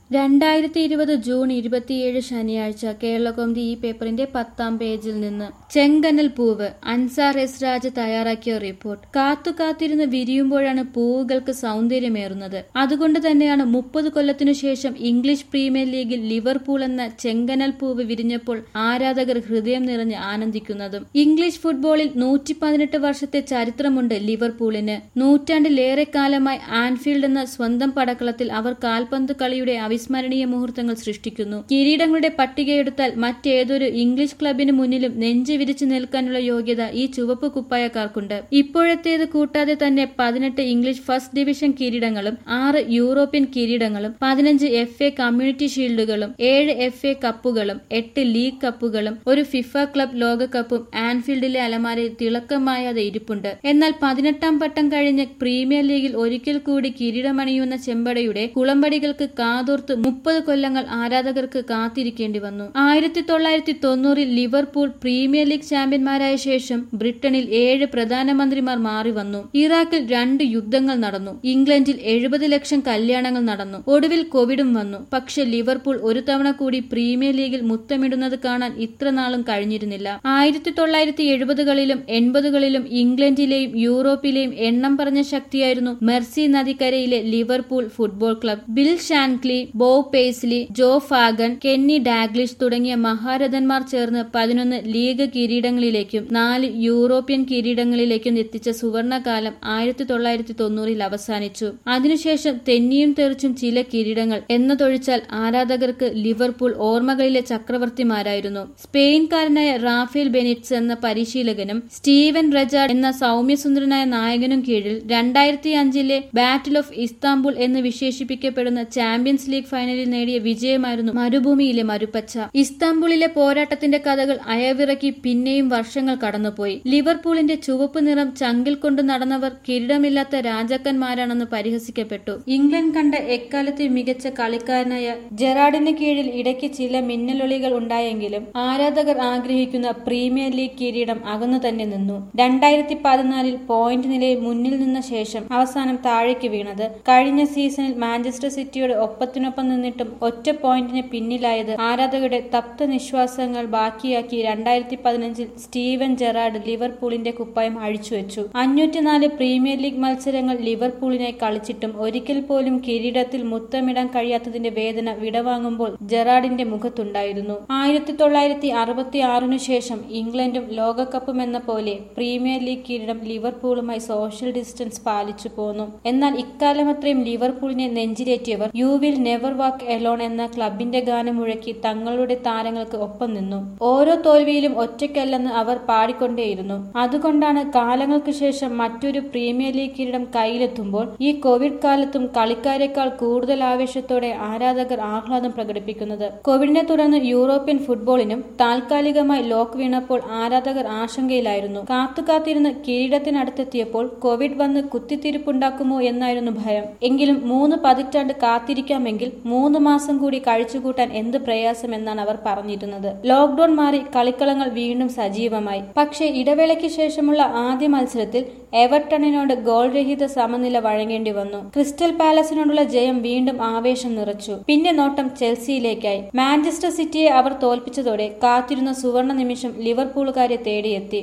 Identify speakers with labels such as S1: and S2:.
S1: രണ്ടായിരത്തി ഇരുപത് ജൂൺ ഇരുപത്തിയേഴ് ശനിയാഴ്ച കേരളകൗമുദി ഈ പേപ്പറിന്റെ പത്താം പേജിൽ നിന്ന് ചെങ്കനൽ പൂവ് അൻസാർ എസ് രാജ തയ്യാറാക്കിയ റിപ്പോർട്ട് കാത്തു കാത്തിരുന്ന് വിരിയുമ്പോഴാണ് പൂവുകൾക്ക് സൗന്ദര്യമേറുന്നത് അതുകൊണ്ട് തന്നെയാണ് മുപ്പത് കൊല്ലത്തിനു ശേഷം ഇംഗ്ലീഷ് പ്രീമിയർ ലീഗിൽ ലിവർപൂൾ എന്ന ചെങ്കനൽ പൂവ് വിരിഞ്ഞപ്പോൾ ആരാധകർ ഹൃദയം നിറഞ്ഞ് ആനന്ദിക്കുന്നതും ഇംഗ്ലീഷ് ഫുട്ബോളിൽ നൂറ്റി പതിനെട്ട് വർഷത്തെ ചരിത്രമുണ്ട് ലിവർപൂളിന് നൂറ്റാണ്ടിലേറെ കാലമായി ആൻഫീൽഡ് എന്ന സ്വന്തം പടക്കളത്തിൽ അവർ കാൽപന്ത് കളിയുടെ അവിസ്മരണീയ മുഹൂർത്തങ്ങൾ സൃഷ്ടിക്കുന്നു കിരീടങ്ങളുടെ പട്ടികയെടുത്താൽ മറ്റേതൊരു ഇംഗ്ലീഷ് ക്ലബിന് മുന്നിലും നെഞ്ച് വിരിച്ചു നിൽക്കാനുള്ള യോഗ്യത ഈ ചുവപ്പ് കുപ്പായക്കാർക്കുണ്ട് ഇപ്പോഴത്തേത് കൂട്ടാതെ തന്നെ പതിനെട്ട് ഇംഗ്ലീഷ് ഫസ്റ്റ് ഡിവിഷൻ കിരീടങ്ങളും ആറ് യൂറോപ്യൻ കിരീടങ്ങളും പതിനഞ്ച് എഫ് എ കമ്മ്യൂണിറ്റി ഷീൽഡുകളും ഏഴ് എഫ് എ കപ്പുകളും എട്ട് ലീഗ് കപ്പുകളും ഒരു ഫിഫ ക്ലബ് ലോകകപ്പും ആൻഫീൽഡിലെ അലമാരയിൽ തിളക്കമായാതെ ഇരിപ്പുണ്ട് എന്നാൽ പതിനെട്ടാം പട്ടം കഴിഞ്ഞ് പ്രീമിയർ ലീഗിൽ ഒരിക്കൽ കൂടി കിരീടമണിയുന്ന ചെമ്പടയുടെ കുളമ്പടികൾക്ക് കാതോർത്ത് മുപ്പത് കൊല്ലങ്ങൾ ആരാധകർക്ക് കാത്തിരിക്കേണ്ടി വന്നു ആയിരത്തി തൊള്ളായിരത്തി തൊണ്ണൂറിൽ ലിവർപൂൾ പ്രീമിയർ ലീഗ് ചാമ്പ്യന്മാരായ ശേഷം ബ്രിട്ടനിൽ ഏഴ് പ്രധാനമന്ത്രിമാർ മാറി വന്നു ഇറാഖിൽ രണ്ട് യുദ്ധങ്ങൾ നടന്നു ഇംഗ്ലണ്ടിൽ എഴുപത് ലക്ഷം കല്യാണങ്ങൾ നടന്നു ഒടുവിൽ കോവിഡും വന്നു പക്ഷെ ലിവർപൂൾ ഒരു തവണ കൂടി പ്രീമിയർ ലീഗിൽ മുത്തമിടുന്നത് കാണാൻ ഇത്ര നാളും കഴിഞ്ഞിരുന്നില്ല ആയിരത്തി തൊള്ളായിരത്തി എഴുപതുകളിലും എൺപതുകളിലും ഇംഗ്ലണ്ടിലെയും യൂറോപ്പിലെയും എണ്ണം പറഞ്ഞ ശക്തിയായിരുന്നു മെർസി നദിക്കരയിലെ Liverpool football club Bill Shankly Bob Paisley ജോ ഫാഗൻ കെന്നി ഡാഗ്ലിഷ് തുടങ്ങിയ മഹാരഥന്മാർ ചേർന്ന് പതിനൊന്ന് ലീഗ് കിരീടങ്ങളിലേക്കും നാല് യൂറോപ്യൻ കിരീടങ്ങളിലേക്കും എത്തിച്ച സുവർണകാലം ആയിരത്തി തൊള്ളായിരത്തി തൊണ്ണൂറിൽ അവസാനിച്ചു അതിനുശേഷം തെന്നിയും തെറിച്ചും ചില കിരീടങ്ങൾ എന്നതൊഴിച്ചാൽ ആരാധകർക്ക് ലിവർപൂൾ ഓർമ്മകളിലെ ചക്രവർത്തിമാരായിരുന്നു സ്പെയിൻകാരനായ റാഫേൽ ബെനിറ്റ്സ് എന്ന പരിശീലകനും സ്റ്റീവൻ റജാർഡ് എന്ന സൗമ്യസുന്ദരനായ നായകനും കീഴിൽ രണ്ടായിരത്തി അഞ്ചിലെ ബാറ്റിൽ ഓഫ് ഇസ്താംബുൾ എന്ന് വിശേഷിപ്പിക്കപ്പെടുന്ന ചാമ്പ്യൻസ് ലീഗ് ഫൈനലിൽ നേടിയ വിജയമായിരുന്നു മരുഭൂമിയിലെ മരുപ്പച്ച ഇസ്താംബുളിലെ പോരാട്ടത്തിന്റെ കഥകൾ അയവിറക്കി പിന്നെയും വർഷങ്ങൾ കടന്നുപോയി ലിവർപൂളിന്റെ ചുവപ്പ് നിറം ചങ്കിൽ കൊണ്ട് നടന്നവർ കിരീടമില്ലാത്ത രാജാക്കന്മാരാണെന്ന് പരിഹസിക്കപ്പെട്ടു ഇംഗ്ലണ്ട് കണ്ട എക്കാലത്തെ മികച്ച കളിക്കാരനായ ജെറാഡിന് കീഴിൽ ഇടയ്ക്ക് ചില മിന്നലൊളികൾ ഉണ്ടായെങ്കിലും ആരാധകർ ആഗ്രഹിക്കുന്ന പ്രീമിയർ ലീഗ് കിരീടം അകന്നു തന്നെ നിന്നു രണ്ടായിരത്തി പതിനാലിൽ പോയിന്റ് നിലയിൽ മുന്നിൽ നിന്ന ശേഷം അവസാനം താഴേക്ക് വീണത് കഴിഞ്ഞ സീസണിൽ മാഞ്ചസ്റ്റർ സിറ്റിയുടെ ഒപ്പത്തിനൊപ്പം നിന്നിട്ടും ഒറ്റ പോയിന്റിന് പിന്നിലായത് ആരാധകരുടെ തപ്ത നിശ്വാസങ്ങൾ ബാക്കിയാക്കി രണ്ടായിരത്തി പതിനഞ്ചിൽ സ്റ്റീവൻ ജെറാർഡ് ലിവർപൂളിന്റെ കുപ്പായം അഴിച്ചുവെച്ചു അഞ്ഞൂറ്റിനാല് പ്രീമിയർ ലീഗ് മത്സരങ്ങൾ ലിവർപൂളിനായി കളിച്ചിട്ടും ഒരിക്കൽ പോലും കിരീടത്തിൽ മുത്തമിടാൻ കഴിയാത്തതിന്റെ വേദന വിടവാങ്ങുമ്പോൾ ജെറാർഡിന്റെ മുഖത്തുണ്ടായിരുന്നു ആയിരത്തി തൊള്ളായിരത്തി അറുപത്തി ആറിനു ശേഷം ഇംഗ്ലണ്ടും ലോകകപ്പും എന്ന പോലെ പ്രീമിയർ ലീഗ് കിരീടം ലിവർപൂളുമായി സോഷ്യൽ ഡിസ്റ്റൻസ് പാലിച്ചു പോന്നു എന്നാൽ ഇക്കാലമത്രയും ലിവർപൂളിനെ നെഞ്ചിലേറ്റിയവർ you will never walk alone എന്ന ക്ലബിന്റെ ഗാനം മുഴക്കി തങ്ങളുടെ താരങ്ങൾക്ക് ഒപ്പം നിന്നു ഓരോ തോൽവിയിലും ഒറ്റയ്ക്കല്ലെന്ന് അവർ പാടിക്കൊണ്ടേയിരുന്നു അതുകൊണ്ടാണ് കാലങ്ങൾക്ക് ശേഷം മറ്റൊരു പ്രീമിയർ ലീഗ് കിരീടം കയ്യിലെത്തുമ്പോൾ ഈ കോവിഡ് കാലത്തും കളിക്കാരെക്കാൾ കൂടുതൽ ആവേശത്തോടെ ആരാധകർ ആഹ്ലാദം പ്രകടിപ്പിക്കുന്നത് കോവിഡിനെ തുടർന്ന് യൂറോപ്യൻ ഫുട്ബോളിനും താൽക്കാലികമായി ലോക്ക് വീണപ്പോൾ ആരാധകർ ആശങ്കയിലായിരുന്നു കാത്തുകാത്തിരുന്ന് കിരീടത്തിനടുത്തെത്തിയപ്പോൾ കോവിഡ് വന്ന് കുത്തിത്തിരിപ്പുണ്ടാക്കുമോ എന്നായിരുന്നു ഭയം എങ്കിലും മൂന്ന് പതിറ്റാണ്ട് കാത്തിരിക്കാമെങ്കിൽ മൂന്ന് മാസം കൂടി കഴിച്ചുകൂട്ടാൻ എന്ത് പ്രയാസം എന്നാണ് അവർ പറഞ്ഞിരുന്നത് ലോക്ഡൌൺ മാറി കളിക്കളങ്ങൾ വീണ്ടും സജീവമായി പക്ഷേ ഇടവേളയ്ക്ക് ശേഷമുള്ള ആദ്യ മത്സരത്തിൽ എവർട്ടണിനോട് ഗോൾ രഹിത സമനില വഴങ്ങേണ്ടി വന്നു ക്രിസ്റ്റൽ പാലസിനോടുള്ള ജയം വീണ്ടും ആവേശം നിറച്ചു പിന്നെ നോട്ടം ചെൽസിയിലേക്കായി മാഞ്ചസ്റ്റർ സിറ്റിയെ അവർ തോൽപ്പിച്ചതോടെ കാത്തിരുന്ന സുവർണ നിമിഷം ലിവർപൂളുകാരെ തേടിയെത്തി